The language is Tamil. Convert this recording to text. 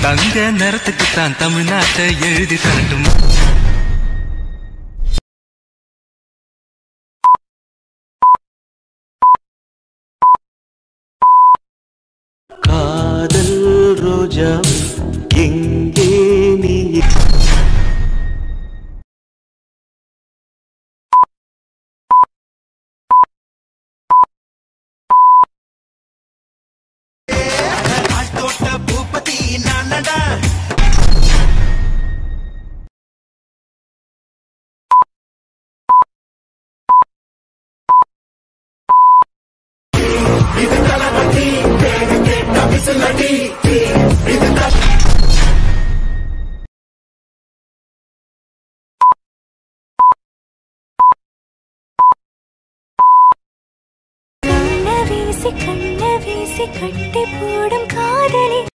தங்க நிறத்துக்கு தான் தமிழ்நாட்டை எழுதி தரட்டும் காதல் ரோஜா எங்கே நீ கண்ண வீசி கண்ண வீசி கட்டி போடும் காதலி